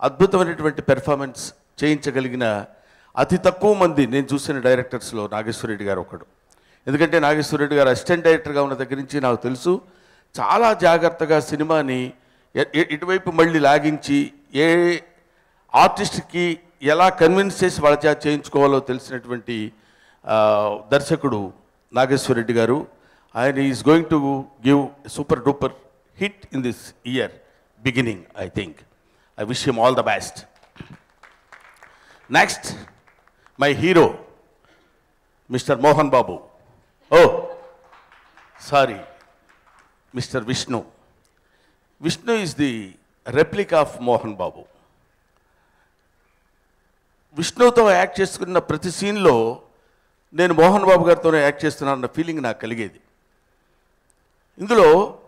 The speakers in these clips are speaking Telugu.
అద్భుతమైనటువంటి పెర్ఫార్మెన్స్ చేయించగలిగిన అతి తక్కువ మంది నేను చూసిన డైరెక్టర్స్లో నాగేశ్వరరెడ్డి గారు ఒకడు ఎందుకంటే నాగేశ్వరరెడ్డి గారు అసిస్టెంట్ డైరెక్టర్గా ఉన్న దగ్గర నుంచి నాకు తెలుసు చాలా జాగ్రత్తగా సినిమాని ఎ- ఎ- ఇటువైపు మళ్ళీ లాగించి ఏ ఆర్టిస్ట్కి ఎలా కన్విన్స్ చేసి వాళ్ళ చేత చేయించుకోవాలో తెలిసినటువంటి ఆ, దర్శకుడు నాగేశ్వరరెడ్డి గారు ఆయన is going to give super duper hit in this year beginning I think I wish him all the best next my hero mister Mohan Babu oh sorry mister Vishnu Vishnu is the రెప్లిక్ of Mohan Babu విష్ణుతో act చేసుకున్న ప్రతి సీన్లో నేను మోహన్ బాబు గారితోనే యాక్ట్ చేస్తున్నానన్న ఫీలింగ్ నాకు కలిగేది ఇందులో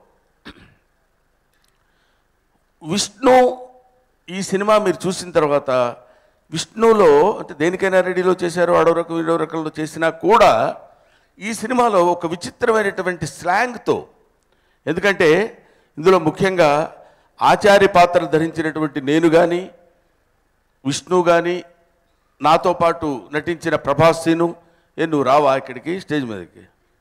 విష్ణు ఈ సినిమా మీరు చూసిన తర్వాత విష్ణులో అంటే దేనికైనా రెడీలో చేశారు ఆడో రకం ఏడో రకంలో చేసినా కూడా ఈ సినిమాలో ఒక విచిత్రమైనటువంటి స్లాంగ్తో ఎందుకంటే ఇందులో ముఖ్యంగా ఆచార్య పాత్ర ధరించినటువంటి నేను కానీ విష్ణు కానీ నాతో పాటు నటించిన ప్రభాస్ సీను ఏ నువ్వు రావా ఇక్కడికి స్టేజ్ మీదకి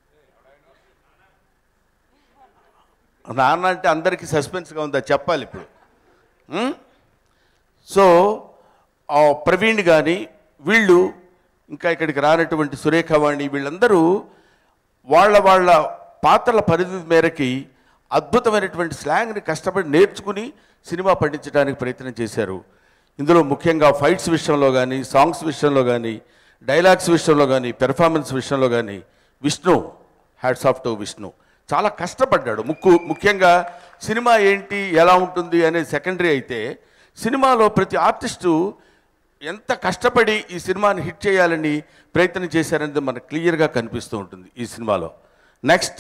నాన్న అంటే అందరికీ సస్పెన్స్గా ఉందా చెప్పాలి ఇప్పుడు ఉం? సో ఆ ప్రవీణ్ కానీ వీళ్ళు ఇంకా ఇక్కడికి రానటువంటి సురేఖవాణి వీళ్ళందరూ వాళ్ళ వాళ్ళ పాత్రల పరిధి మేరకి అద్భుతమైనటువంటి స్లాంగ్ని కష్టపడి నేర్చుకుని సినిమా పండించడానికి ప్రయత్నం చేశారు ఇందులో ముఖ్యంగా ఫైట్స్ విషయంలో కానీ సాంగ్స్ విషయంలో కానీ డైలాగ్స్ విషయంలో కానీ పెర్ఫార్మెన్స్ విషయంలో కానీ Vishnu hats off to Vishnu చాలా కష్టపడ్డాడు ముక్కు ముఖ్యంగా సినిమా ఏంటి ఎలా ఉంటుంది అనేది సెకండరీ అయితే సినిమాలో ప్రతి ఆర్టిస్టు ఎంత కష్టపడి ఈ సినిమాని హిట్ చేయాలని ప్రయత్నం చేశారనేది మనకు క్లియర్గా కనిపిస్తూ ఉంటుంది ఈ సినిమాలో నెక్స్ట్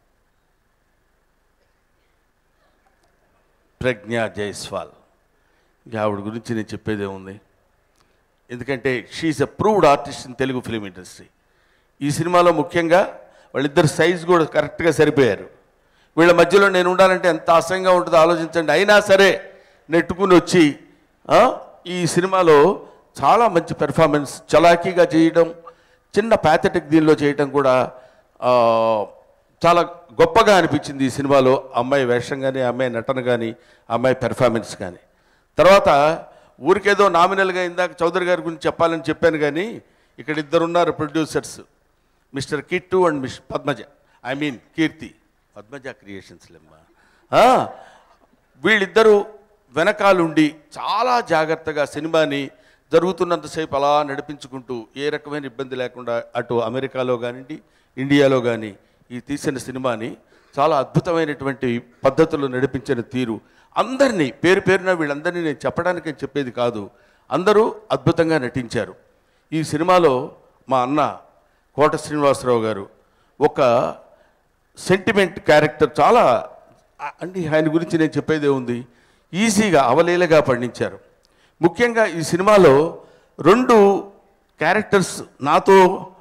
ప్రజ్ఞ జైస్వాల్ ఇంకా ఆవిడ గురించి నేను చెప్పేదే ఉంది ఎందుకంటే she's a proved artist in Telugu film industry ఈ సినిమాలో ముఖ్యంగా వాళ్ళిద్దరు సైజ్ కూడా కరెక్ట్గా సరిపోయారు వీళ్ళ మధ్యలో నేను ఉండాలంటే ఎంత అసహ్యంగా ఉంటుందో ఆలోచించండి అయినా సరే నెట్టుకుని వచ్చి ఆ, ఈ సినిమాలో చాలా మంచి పెర్ఫార్మెన్స్ చలాకీగా చేయడం చిన్న ప్యాథెటిక్ దీనిలో చేయడం కూడా ఆ, చాలా గొప్పగా అనిపించింది ఈ సినిమాలో అమ్మాయి వేషం కానీ అమ్మాయి నటన కానీ అమ్మాయి పెర్ఫార్మెన్స్ కానీ తర్వాత ఊరికేదో నామినల్గా ఇందాక చౌదరి గారి గురించి చెప్పాలని చెప్పాను కానీ ఇక్కడ ఇద్దరు ఉన్నారు producers mister Kittu and miss Padmaja I mean Keerthi Padmaja creations లెమ్మా ఆ, వీళ్ళిద్దరూ వెనకాలుండి చాలా జాగ్రత్తగా సినిమాని జరుగుతున్నంతసేపు అలా నడిపించుకుంటూ ఏ రకమైన ఇబ్బంది లేకుండా అటు అమెరికాలో కానివ్వండి ఇండియాలో కానీ ఈ తీసిన సినిమాని చాలా అద్భుతమైనటువంటి పద్ధతులు నడిపించిన తీరు అందరినీ పేరు పేరున వీళ్ళందరినీ నేను చెప్పడానికి నేను చెప్పేది కాదు అందరూ అద్భుతంగా నటించారు ఈ సినిమాలో మా అన్న కోట శ్రీనివాసరావు గారు ఒక సెంటిమెంట్ క్యారెక్టర్ చాలా ఆ- అంటే ఆయన గురించి నేను చెప్పేదే ఉంది ఈజీగా అవలీలగా పండించారు ముఖ్యంగా ఈ సినిమాలో రెండు క్యారెక్టర్స్ నాతో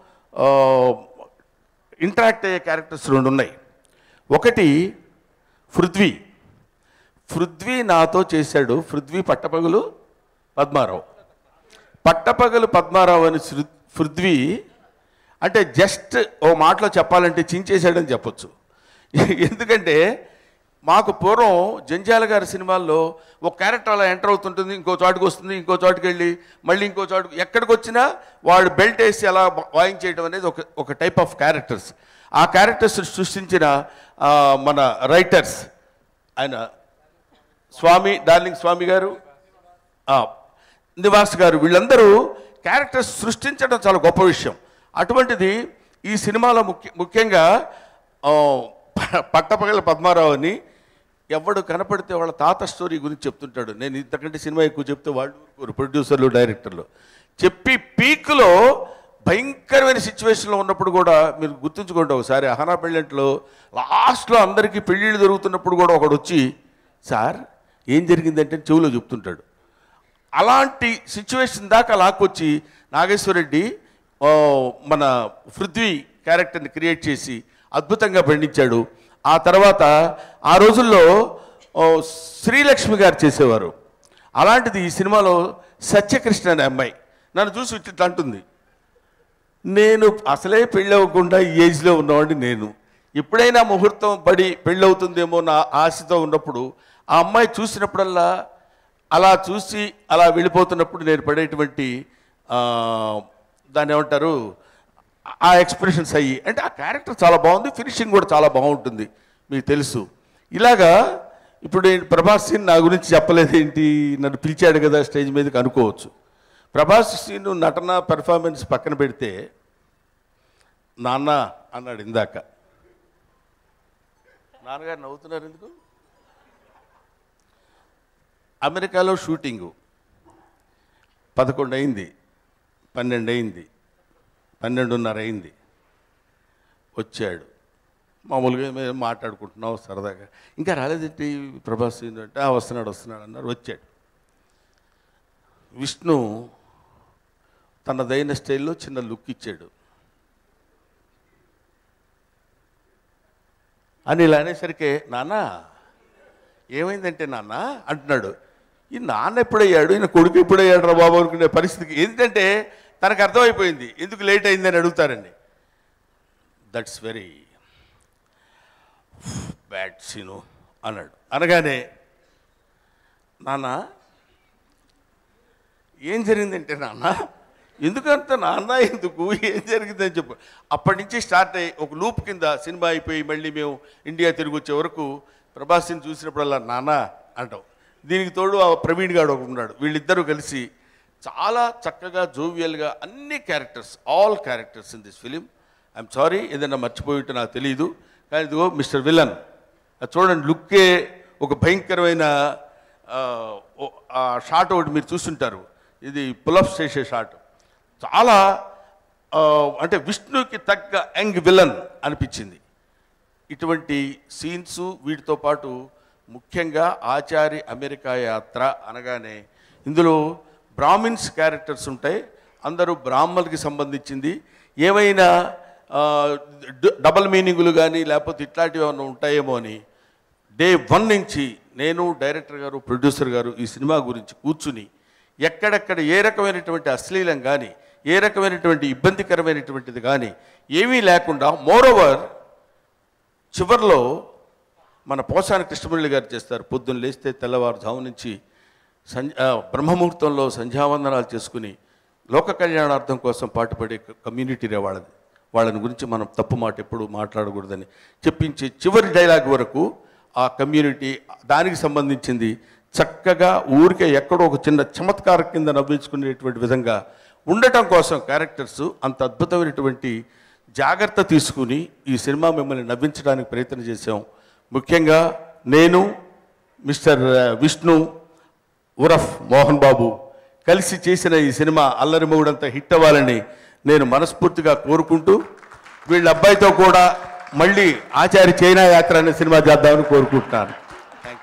ఇంటరాక్ట్ అయ్యే క్యారెక్టర్స్ రెండు ఉన్నాయి ఒకటి పృథ్వీ పృథ్వీ నాతో చేశాడు పృథ్వీ పట్టపగలు పద్మారావు పట్టపగలు పద్మారావు అని శృ- పృథ్వీ అంటే జస్ట్ ఓ మాటలో చెప్పాలంటే చించేశాడని చెప్పొచ్చు ఎందుకంటే మాకు పూర్వం జంజాల గారి సినిమాల్లో ఒక క్యారెక్టర్ అలా ఎంటర్ అవుతుంటుంది ఇంకో చోటుకు వస్తుంది ఇంకో చోటుకి వెళ్ళి మళ్ళీ ఇంకో చోటు ఎక్కడికి వచ్చినా వాడు బెల్ట్ వేసి అలా వాయించేయడం అనేది ఒక ఒక టైప్ ఆఫ్ క్యారెక్టర్స్ ఆ క్యారెక్టర్స్ సృష్టించిన ఆ, మన రైటర్స్ ఆయన స్వామి డార్లింగ్ స్వామి గారు ఆ, నివాస్ గారు వీళ్ళందరూ క్యారెక్టర్స్ సృష్టించడం చాలా గొప్ప విషయం అటువంటిది ఈ సినిమాలో ముఖ్య ముఖ్యంగా ఆ, ప- పట్టపగల పద్మారావు అని ఎవడు కనపడితే వాళ్ళ తాత స్టోరీ గురించి చెప్తుంటాడు నేను ఇంతకంటే సినిమా ఎక్కువ చెప్తే వాళ్ళు ఊరుకోరు, ప్రొడ్యూసర్లు డైరెక్టర్లు చెప్పి పీక్లో భయంకరమైన సిచ్యువేషన్లో ఉన్నప్పుడు కూడా మీరు గుర్తుంచుకోండి ఒకసారి అహనా పెళ్ళంట్లో లాస్ట్లో అందరికీ పెళ్ళిళ్ళు జరుగుతున్నప్పుడు కూడా ఒకడు వచ్చి సార్ ఏం జరిగిందంటే చెవులో చెప్తుంటాడు అలాంటి సిచ్యువేషన్ దాకా లాక్కొచ్చి నాగేశ్వరరెడ్డి ఆ, మన పృథ్వీ క్యారెక్టర్ని క్రియేట్ చేసి అద్భుతంగా పండించాడు ఆ తర్వాత ఆ రోజుల్లో ఓ, శ్రీలక్ష్మి గారు చేసేవారు అలాంటిది ఈ సినిమాలో సత్యకృష్ణ అనే అమ్మాయి నన్ను చూసి ఇట్లా అంటుంది నేను అసలే పెళ్ళి అవ్వకుండా ఈ ఏజ్లో ఉన్నవాడిని నేను ఎప్పుడైనా ముహూర్తం పడి పెళ్ళి అవుతుందేమో నా ఆశతో ఉన్నప్పుడు ఆ అమ్మాయి చూసినప్పుడల్లా అలా చూసి అలా వెళ్ళిపోతున్నప్పుడు నేను పడేటువంటి ఆ, దాన్ని ఏమంటారు ఆ ఎక్స్ప్రెషన్స్ అయ్యి అంటే ఆ క్యారెక్టర్ చాలా బాగుంది ఫినిషింగ్ కూడా చాలా బాగుంటుంది మీకు తెలుసు ఇలాగా ఇప్పుడు నేను ప్రభాస్ సీన్ నా గురించి చెప్పలేదేంటి నన్ను పిలిచాడు కదా స్టేజ్ మీదకి అనుకోవచ్చు ప్రభాస్ సీన్ నటన పెర్ఫార్మెన్స్ పక్కన పెడితే నాన్న అన్నాడు ఇందాక నాన్నగారు నవ్వుతున్నారు ఎందుకు అమెరికాలో షూటింగు పదకొండు అయింది పన్నెండు అయింది పన్నెండున్నర అయింది వచ్చాడు మామూలుగా మేము మాట్లాడుకుంటున్నాం సరదాగా ఇంకా రాలేదేంటి ప్రభాస్ సీన్ అంటే "ఆ, వస్తున్నాడు వస్తున్నాడు అన్నారు వచ్చాడు విష్ణు తనదైన స్టైల్లో చిన్న లుక్ ఇచ్చాడు అని ఇలా అనేసరికి నాన్న ఏమైందంటే నాన్న అంటున్నాడు ఈ నాన్న ఎప్పుడయ్యాడు ఈయన కొడుకు ఎప్పుడయ్యాడు రా బాబు అనుకునే పరిస్థితికి ఏంటంటే తనకు అర్థమైపోయింది ఎందుకు లేట్ అయిందని అడుగుతారండి దట్స్ వెరీ బ్యాడ్ సీను అన్నాడు అనగానే నాన్న ఏం జరిగిందంటే నాన్న ఎందుకంత నాన్న ఎందుకు ఏం జరిగిందని చెప్పు అప్పటి నుంచి స్టార్ట్ అయ్యి ఒక లూప్ కింద సినిమా అయిపోయి మళ్ళీ మేము ఇండియా తిరిగి వచ్చే వరకు ప్రభాస్ని చూసినప్పుడల్లా నాన్న అంటాం దీనికి తోడు ఆ ప్రవీణ్ గాడు ఒకడు ఉన్నాడు వీళ్ళిద్దరూ కలిసి చాలా చక్కగా జోవియల్గా అన్ని characters all characters in this film I'm sorry ఏదైనా మర్చిపోయి ఉంటే నాకు తెలియదు కానీ ఇదిగో మిస్టర్ విలన్ అది చూడండి లుక్కే ఒక భయంకరమైన ఆ, ఓ- ఆ షాట్ ఒకటి మీరు చూస్తుంటారు ఇది పులప్స్ చేసే షాట్ చాలా ఆ, అంటే విష్ణుకి తగ్గ యంగ్ విలన్ అనిపించింది ఇటువంటి సీన్స్ వీటితో పాటు ముఖ్యంగా ఆచారి అమెరికా యాత్ర అనగానే ఇందులో బ్రాహ్మిన్స్ క్యారెక్టర్స్ ఉంటాయి అందరూ బ్రాహ్మణులకి సంబంధించింది ఏమైనా ఆ, డ- డబల్ మీనింగులు కానీ లేకపోతే ఇట్లాంటివి ఏమైనా ఉంటాయేమో అని డే వన్ నుంచి నేను డైరెక్టర్ గారు ప్రొడ్యూసర్ గారు ఈ సినిమా గురించి కూర్చుని ఎక్కడెక్కడ ఏ రకమైనటువంటి అశ్లీలం కానీ ఏ రకమైనటువంటి ఇబ్బందికరమైనటువంటిది కానీ ఏమీ లేకుండా మోరోవర్ చివర్లో మన పోసాని కృష్ణమురళి గారు చేస్తారు పొద్దున్న లేస్తే తెల్లవారుజాము నుంచి సంధ్య ఆ, బ్రహ్మముహూర్తంలో సంధ్యావందనాలు చేసుకుని లోక కళ్యాణార్థం కోసం పాటుపడే క- కమ్యూనిటీ రే వాళ్ళది వాళ్ళని గురించి మనం తప్పు మాట ఎప్పుడు మాట్లాడకూడదని చెప్పించి చివరి డైలాగ్ వరకు ఆ కమ్యూనిటీ దానికి సంబంధించింది చక్కగా ఊరికే ఎక్కడో ఒక చిన్న చమత్కారం కింద నవ్వించుకునేటువంటి విధంగా ఉండటం కోసం క్యారెక్టర్స్ అంత అద్భుతమైనటువంటి జాగ్రత్త తీసుకుని ఈ సినిమా మిమ్మల్ని నవ్వించడానికి ప్రయత్నం చేశాం ముఖ్యంగా నేను మిస్టర్ విష్ణు ఉరఫ్ మోహన్ బాబు కలిసి చేసిన ఈ సినిమా అల్లరి మొగుడంతా హిట్ అవ్వాలని నేను మనస్ఫూర్తిగా కోరుకుంటూ వీళ్ళ అబ్బాయితో కూడా మళ్ళీ ఆచారి చైనా యాత్ర అనే సినిమా చేద్దామని కోరుకుంటున్నాను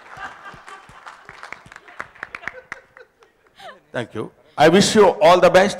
thank you I wish you all the best